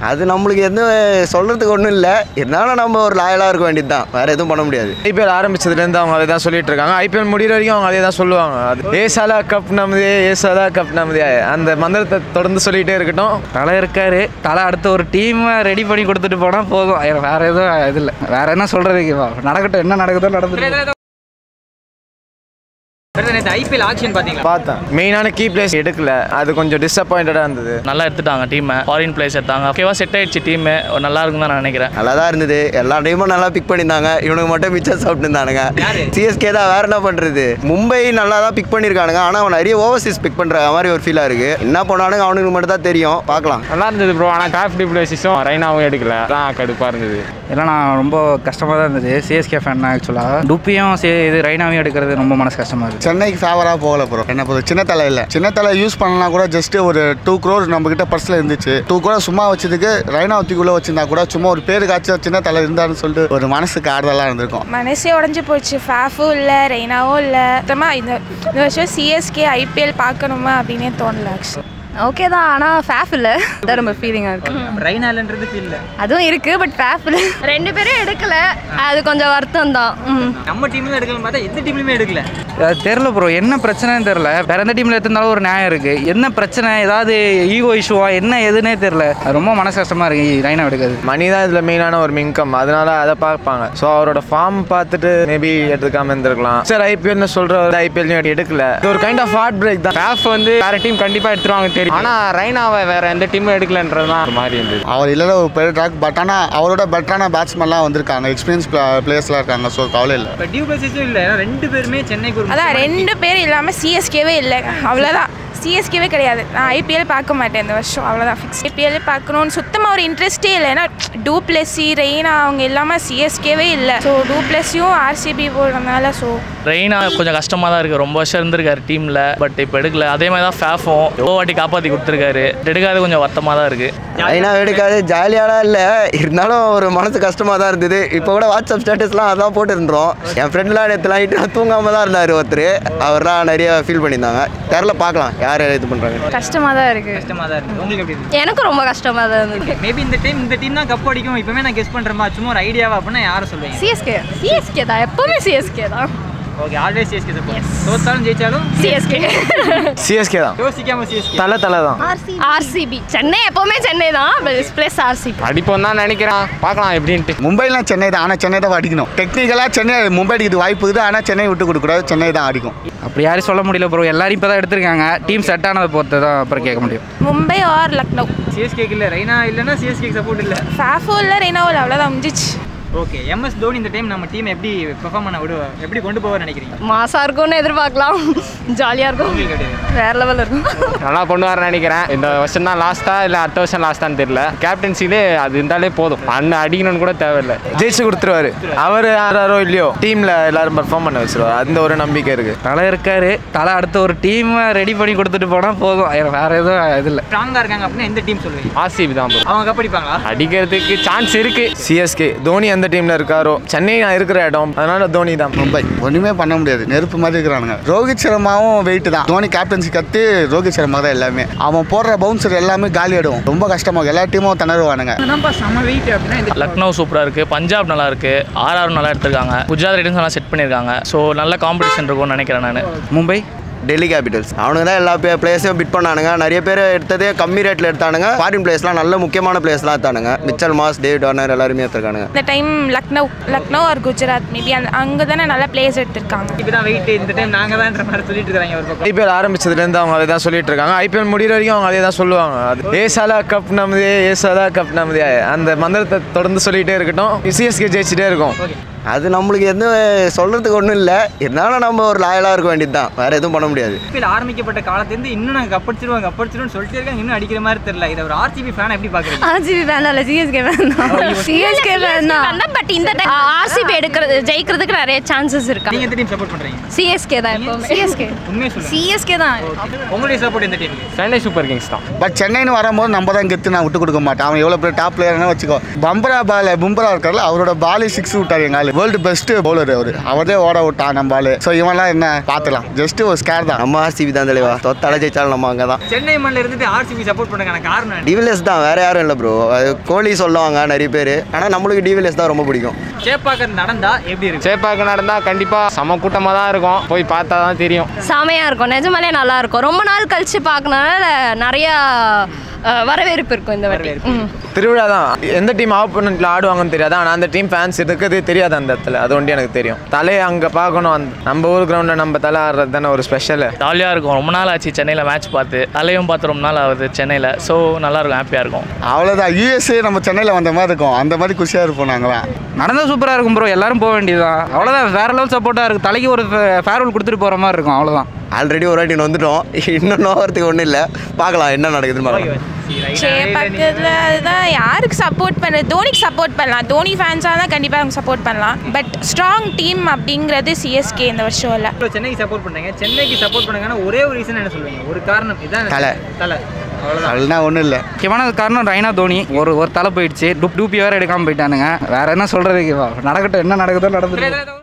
அது நம்மளுக்கு எதுவும் சொல்கிறதுக்கு ஒன்றும் இல்லை இருந்தாலும் நம்ம ஒரு லாயலாக இருக்க வேண்டியது தான் வேறு எதுவும் பண்ண முடியாது ஐபிஎல் ஆரம்பிச்சதுலேருந்து அவங்க அதை தான் சொல்லிட்டு இருக்காங்க ஐபிஎல் முடிகிற வரைக்கும் அவங்க அதே தான் சொல்லுவாங்க அது ஏசாலா கப் நமதே ஏசாலா கப் நமதே அந்த மந்திரத்தை தொடர்ந்து சொல்லிகிட்டே இருக்கட்டும் தலை இருக்காரு தலை அடுத்த ஒரு டீமை ரெடி பண்ணி கொடுத்துட்டு போனால் போதும் ஐயோ, வேற எதுவும் இது இல்லை வேற என்ன சொல்றதுக்கு வா, நடக்கட்டும் என்ன நடக்குதோ நடந்துட்டு நேற்று ஐபிஎல் ஆக்ஷன் பார்த்தீங்களா பார்த்தேன் மெயினான கீ பிளேஸ் எடுக்கல அது கொஞ்சம் டிசப்பாயிண்டடாக இருந்தது நல்லா எடுத்துட்டாங்க டீமை ஃபாரின் பிளேஸ் எடுத்தாங்க ஓகேவா செட் ஆயிடுச்சு டீம் நல்லா இருக்கும் தான் நான் நினைக்கிறேன் நல்லா தான் இருந்தது எல்லா டைமும் நல்லா பிக் பண்ணியிருந்தாங்க இவனுக்கு மட்டும் மிச்சம் சாப்பிட்டு இருந்தானுங்க சிஎஸ்கே தான் வேற என்ன பண்ணுறது மும்பை நல்லா தான் பிக் பண்ணியிருக்கானுங்க ஆனால் அவன் நிறைய ஓவர்சீஸ் பிக் பண்ணுற மாதிரி ஒரு ஃபீலாக இருக்குது என்ன பண்ணானுங்க அவனுக்கு மட்டும் தான் தெரியும் பார்க்கலாம் நல்லா இருந்தது ப்ரோ ஆனால் காஃப் டிப்ளேசிஸும் ரைனாவும் எடுக்கல அதான் கடுப்பாக இருந்தது எல்லாம் நான் ரொம்ப கஷ்டமாக தான் இருந்தது சிஎஸ்கே ஃபேன் ஆக்சுவலாக டுப்பியும் சே இது ரைனாவையும் எடுக்கிறது ரொம்ப மனசு கஷ்டமாக இருக்குது சென்னைக்கு ஃபேவராக போகல ப்ரோ என்ன பொறுத்த சின்ன தலை இல்லை சின்ன தலை யூஸ் பண்ணலாம் கூட ஜஸ்ட் ஒரு டூ க்ரோர் நம்ம கிட்ட பர்ஸில் இருந்துச்சு டூ க்ரோர் சும்மா வச்சதுக்கு ரைனா ஒத்திக்குள்ளே வச்சிருந்தா கூட சும்மா ஒரு பேருக்காச்சும் சின்ன தலை இருந்தாருன்னு சொல்லிட்டு ஒரு மனசுக்கு ஆறுதலாக இருந்திருக்கும் மனசே உடஞ்சி போச்சு ஃபேஃபும் இல்லை ரெய்னாவும் இல்லை மொத்தமாக இந்த இந்த வருஷம் சிஎஸ்கே ஐபிஎல் பார்க்கணுமா அப்படின்னே தோணல ஆக்சுவலி ஓகே தான் ஆனால் ஃபேஃப் இல்லை அதான் ரொம்ப ஃபீலிங்காக இருக்கு ரெய்னாலன்றது ஃபீல்ல அதுவும் இருக்கு பட் ஃபேஃப் இல்லை ரெண்டு பேரும் எடுக்கல அது கொஞ்சம் வருத்தம் தான் ம் நம்ம டீம்ல எடுக்கலாம் பார்த்தா எந்த டீம்லயுமே எடுக்கல அது தெரில ப்ரோ என்ன பிரச்சனைன்னு தெரில வேற எந்த டீமில் எடுத்திருந்தாலும் ஒரு நியாயம் இருக்குது என்ன பிரச்சனை ஏதாவது ஈகோ இஷ்யூவா என்ன எதுனே தெரில அது ரொம்ப மனசு கஷ்டமாக இருக்குது ரைனா எடுக்கிறது மணி தான் இதில் மெயினான ஒரு இன்கம் அதனால அதை பார்ப்பாங்க ஸோ அவரோட ஃபார்ம் பார்த்துட்டு மேபி எடுக்காம இருந்திருக்கலாம் சரி ஐபிஎல்னு சொல்கிற ஒரு ஐபிஎல் எடுக்கல இது ஒரு கைண்ட் ஆஃப் ஹார்ட் பிரேக் தான் காஃப் வந்து வேற டீம் கண்டிப்பாக எடுத்துருவாங்க தெரியும் ஆனால் ரைனாவை வேற எந்த டீமும் எடுக்கலன்றது தான் ஒரு மாதிரி இருந்தது அவர் இல்லைன்னா ஒரு பெரிய ட்ராக் பட் ஆனால் அவரோட பெட்டரான பேட்ஸ்மேன்லாம் வந்திருக்காங்க எக்ஸ்பீரியன்ஸ் பிளேயர்ஸ்லாம் இருக்காங்க ஸோ கவலை இல்லை இப்போ டியூ பிளஸஸும் இல்லை ஏன்னா ரெண்டு பேருமே சென்னைக்கு ஒரு அதான் ரெண்டு பேர் இல்லாமல் சிஎஸ்கேவே இல்லை அவ்வளோதான் சிஎஸ்கேவே கிடையாது நான் ஐபிஎல் பார்க்க மாட்டேன் இந்த வருஷம் அவ்வளோதான் ஃபிக்ஸ் ஐபிஎல் பார்க்கணும்னு சுத்தமாக ஒரு இன்ட்ரெஸ்டே இல்லை ஏன்னா டூப்ளெஸி ரெய்னா அவங்க இல்லாமல் சிஎஸ்கேவே இல்லை ஸோ டூப்ளெஸியும் ஆர்சிபி போடுறதுனால ஸோ ரெய்னா கொஞ்சம் கஷ்டமாக தான் இருக்குது ரொம்ப வருஷம் இருந்திருக்காரு டீமில் பட் இப்போ எடுக்கல அதே மாதிரி தான் ஃபேஃபும் எவ்வளோ வாட்டி காப்பாற்றி கொடுத்துருக்காரு எடுக்காது கொஞ்சம் வருத்தமாக தான் இருக்குது ஐநா எடுக்காது ஜாலியாலாம் இல்லை இருந்தாலும் ஒரு மனசு கஷ்டமாக தான் இருந்தது இப்போ கூட வாட்ஸ்அப் ஸ்டேட்டஸ்லாம் அதான் போட்டுருந்தோம் என் ஃப்ரெண்ட்லாம் நேற்று நைட்டு தூங்காமல் தான் இருந்தார் ஒருத்தர் அவர்லாம் நிறைய ஃபீல் பண்ணியிருந்தாங்க தெரில பார்க்கலாம் யார் இது பண்ணுறாங்க கஷ்டமாக தான் இருக்குது கஷ்டமா தான் இருக்கு உங்களுக்கு எப்படி இருக்கு எனக்கும் ரொம்ப கஷ்டமாக தான் இருந்தது மேபி இந்த டைம் இந்த டீம் தான் கப் அடிக்கும் இப்பவுமே நான் கெஸ் பண்றேமா சும்மா ஒரு ஐடியாவா அப்படின்னா யாரை சொல்லுவீங்க சிஎஸ்கே சிஎஸ்கே தான் எப்போவுமே சிஎஸ்கே தான் ஓகே ஆல்வேஸ் சிஎஸ்கே சப்போர்ட் தோத்தாலும் ஜெயிச்சாலும் சிஎஸ்கே சிஎஸ்கே தான் யோசிக்காம சிஎஸ்கே தலை தலை தான் ஆர்சிபி சென்னை எப்போவுமே சென்னை தான் ப்ளஸ் ஆர்சிபி அடிப்போம் தான் நினைக்கிறேன் பார்க்கலாம் எப்படின்ட்டு மும்பைலாம் சென்னை தான் ஆனால் சென்னை தான் அடிக்கணும் டெக்னிக்கலாக சென்னை மும்பை அடிக்கிறது வாய்ப்பு இருக்குது ஆனால் சென்னை விட்டு கொடுக்கக்கூடாது சென்னை தான் அடிக்கும் அப்படி யாரும் சொல்ல முடியல ப்ரோ எல்லாரும் இப்போ தான் எடுத்திருக்காங்க டீம் செட் ஆனதை பொறுத்து தான் அப்புறம் கேட்க முடியும் மும்பை ஆர் லக்னோ சிஎஸ்கேக்கு இல்லை ரெய்னா இல்லைன்னா சிஎஸ்கேக்கு சப்போர்ட் இல்லை ஃபேஃபும் இல்லை ரெய்னாவும் இல்லை அவ்வளோதான் முடிஞ்சிச்சு ஓகே எம்எஸ் தோனி இந்த டைம் நம்ம டீம் எப்படி பெர்ஃபார்ம் பண்ண விடுவா எப்படி கொண்டு போவார் நினைக்கிறீங்க மாசாக இருக்கும்னு எதிர்பார்க்கலாம் ஜாலியாக இருக்கும் உங்களுக்கு எப்படி இருக்கு? வேற லெவலில் இருக்கும் நல்லா கொண்டு வரேன்னு நினைக்கிறேன் இந்த வருஷம் தான் லாஸ்ட்டா இல்லை அடுத்த வருஷம் லாஸ்ட்டான்னு தெரியல கேப்டன்சிலே அது இருந்தாலே போதும் அண்ணன் அடிக்கணும்னு கூட தேவையில்லை ஜெயிச்சு கொடுத்துருவாரு அவர் யாரோ இல்லையோ டீமில் எல்லாரும் பர்ஃபார்ம் பண்ண வச்சிருவாரு அந்த ஒரு நம்பிக்கை இருக்குது தலை இருக்காரு தலை அடுத்த ஒரு டீமை ரெடி பண்ணி கொடுத்துட்டு போனால் போதும் ஐயோ, வேற எதுவும் இது இல்லை ஸ்ட்ராங்கா இருக்காங்க அப்படின்னா எந்த டீம் சொல்லுவீங்க ஆர்சிபி தான் bro. அவங்க கப் அடிப்பாங்களா அடிக்கிறதுக்கு சான்ஸ் இருக்கு சிஎஸ்கே தோனி எந்த டீமில் இருக்காரோ சென்னை நான் இருக்கிற இடம் அதனால தோனி தான் மும்பை ஒன்றுமே பண்ண முடியாது நெருப்பு மாதிரி இருக்கிறானுங்க ரோஹித் சர்மாவும் வெயிட் தான் தோனி கேப்டன்சி கத்து ரோஹித் சர்மா தான் எல்லாமே அவன் போடுற பவுன்சர் எல்லாமே காலி ஆயிடும் ரொம்ப கஷ்டமாகும் எல்லா டீமும் திணறுவானுங்க தான்ப்பா செம வெயிட் அப்படின்னா இந்த லக்னோ சூப்பராக இருக்குது பஞ்சாப் நல்லா இருக்குது ஆர்ஆர் நல்லா எடுத்திருக்காங்க குஜராத் ரைடன்ஸ் நல்லா செட் பண்ணியிருக்காங்க ஸோ நல்ல காம்படிஷன் இருக்கும்னு நினைக்கிறேன் நான் மும்பை டெல்லி கேபிட்டல்ஸ் அவனுங்க தான் எல்லா பிளேயர்ஸையும் பிட் பண்ணானுங்க நிறைய பேர் எடுத்ததே கம்மி ரேட்டில் எடுத்தானுங்க ஃபாரின் பிளேயர்ஸ்லாம் நல்ல முக்கியமான பிளேயர்ஸ்லாம் எடுத்தானுங்க மிச்சல் மாஸ் டேவிட் வார்னர் எல்லாருமே எடுத்திருக்கானுங்க இந்த time Lucknow Lucknow or Gujarat maybe அந்த அங்கே தானே நல்ல பிளேஸ் எடுத்திருக்காங்க இப்போ தான் வெயிட் இந்த டைம் நாங்கள் தான்ன்ற மாதிரி சொல்லிட்டு இருக்காங்க ஒரு பக்கம் ஐபிஎல் ஆரம்பிச்சதுலேருந்து அவங்க அதை தான் சொல்லிட்டு இருக்காங்க ஐபிஎல் முடிகிற வரைக்கும் அவங்க அதே தான் சொல்லுவாங்க அது ஏசாலா கப் நமதே ஏசாலா கப் நமதே அந்த மந்திரத்தை தொடர்ந்து சொல்லிகிட்டே இருக்கட்டும் சிஎஸ்கே ஜெயிச்சிட்டே இருக்கும் அது நம்மளுக்கு எதுவும் சொல்கிறதுக்கு ஒன்றும் இல்லை இருந்தாலும் நம்ம ஒரு லாயலாக இருக்க வேண்டியது தான் வேறு எதுவும் பண்ண முடியாது ஐபிஎல் ஆரம்பிக்கப்பட்ட காலத்துலேருந்து இன்னும் நாங்கள் கப்படிச்சிருவோம் கப்படிச்சிருவோம்னு சொல்லிட்டே இருக்காங்க இன்னும் அடிக்கிற மாதிரி தெரியல இதை ஒரு ஆர்சிபி ஃபேன் எப்படி பார்க்குறீங்க ஆர்சிபி ஃபேன் இல்லை சிஎஸ்கே ஃபேன் தான் சிஎஸ்கே ஃபேன் தான் பட் இந்த டைம் ஆர்சிபி எடுக்கிறது ஜெயிக்கிறதுக்கு நிறைய சான்சஸ் இருக்கா நீங்கள் எந்த டீம் சப்போர்ட் பண்ணுறீங்க சிஎஸ்கே தான் எப்போவுமே சிஎஸ்கே உண்மையை சொல்லுங்க சிஎஸ்கே தான் உங்களுடைய சப்போர்ட் எந்த டீமுக்கு சென்னை சூப்பர் கிங்ஸ் தான் பட் சென்னைன்னு வரும்போது நம்ம தான் கெத்து நான் விட்டு கொடுக்க மாட்டேன் அவன் எவ்வளோ பெரிய டாப் பிளேயர்னு வச்சுக்கோ பம்பரா பால் பும்பரா இருக்கார்ல அவரோட பாலே சிக்ஸ் விட்டார் எங்க ஆளு வேர்ல்டு பெஸ்ட் பவுலர் அவர் அவரே ஓட விட்டான் நம்ம பால் ஸோ இவன்லாம் என்ன பார்த்துலாம் ஜஸ்ட் ஒரு ஸ்கேர் கார் தான் நம்ம ஆர்சிபி தான் தலைவா தொத்தால ஜெயிச்சாலும் நம்ம அங்கே தான் சென்னை மண்ணில் இருந்துட்டு ஆர்சிபி சப்போர்ட் பண்ணக்கான காரணம் என்ன? டிவிலியர்ஸ் தான் வேற யாரும் இல்லை ப்ரோ அது கோலி சொல்லுவாங்க நிறைய பேர் ஆனால் நம்மளுக்கு டிவிலியர்ஸ் தான் ரொம்ப பிடிக்கும் சேப்பாக்கர் நடந்தா எப்படி இருக்கு சேப்பாக்கு நடந்தால் கண்டிப்பாக செம கூட்டமாக தான் இருக்கும் போய் பார்த்தா தான் தெரியும் செமையாக இருக்கும் நிஜமாலே நல்லா இருக்கும் ரொம்ப நாள் கழிச்சு பார்க்கறனால நிறையா அஹ், வரவேற்பு இருக்கும் இந்த வாட்டி ம் திருவிழா தான் எந்த டீம் ஆப்போனண்ட்ல ஆடுவாங்கன்னு தெரியாது ஆனால் அந்த டீம் ஃபேன்ஸ் இருக்கிறதே தெரியாது அந்த இடத்துல அது ஒண்டி எனக்கு தெரியும் தலையை அங்கே பார்க்கணும் அந்த நம்ம ஊர் கிரவுண்டில் நம்ம தலை ஆடுறது தானே ஒரு ஸ்பெஷல் ஜாலியாக இருக்கும் ரொம்ப நாள் ஆச்சு சென்னையில் மேட்ச் பார்த்து தலையும் பார்த்து ரொம்ப நாள் ஆகுது சென்னையில் ஸோ நல்லாயிருக்கும் ஹாப்பியாக இருக்கும் அவ்வளோதான் யூஎஸ்ஏ நம்ம சென்னையில் வந்த மாதிரி இருக்கும் அந்த மாதிரி குஷியாக இருப்போம் நாங்களாம் நடந்தால் சூப்பராக இருக்கும் ப்ரோ எல்லாரும் போக வேண்டியதுதான் அவ்வளோதான் வேற லெவல் சப்போர்ட்டாக இருக்குது தலைக்கு ஒரு ஃபேர்வெல் கொடுத்துட்டு போகிற மாதிரி இருக்கும் அவ்வளோதான் ஆல்ரெடி ஒரு வாட்டி வந்துட்டோம் இன்னும் நோகிறதுக்கு ஒன்றும் இல்லை பார்க்கலாம் என்ன நடக்குதுன்னு பார்க்கலாம் பக்கத்தில் அதுதான் யாருக்கு சப்போர்ட் பண்ண தோனிக்கு சப்போர்ட் பண்ணலாம் தோனி ஃபேன்ஸாக தான் கண்டிப்பாக அவங்க சப்போர்ட் பண்ணலாம் பட் ஸ்ட்ராங் டீம் அப்படிங்கிறது சிஎஸ்கே இந்த வருஷம் இல்லை இப்போ சென்னைக்கு சப்போர்ட் பண்ணீங்க சென்னைக்கு சப்போர்ட் பண்ணாங்கன்னா ஒரே ஒரு ரீசன் என்ன சொல்லுவீங்க ஒரு காரணம் இதான் தலை. தலை அவ்வளோதான் அதெல்லாம் ஒன்றும் இல்லை முக்கியமான காரணம் ரைனா தோனி ஒரு ஒரு தலை போயிடுச்சு டூப் டூப்பி வேறு எடுக்காமல் போயிட்டானுங்க வேற என்ன சொல்கிறதுக்கு நடக்கட்டும் என்ன நடக்குதோ நடந்துட்டு இதுல ஏதாவது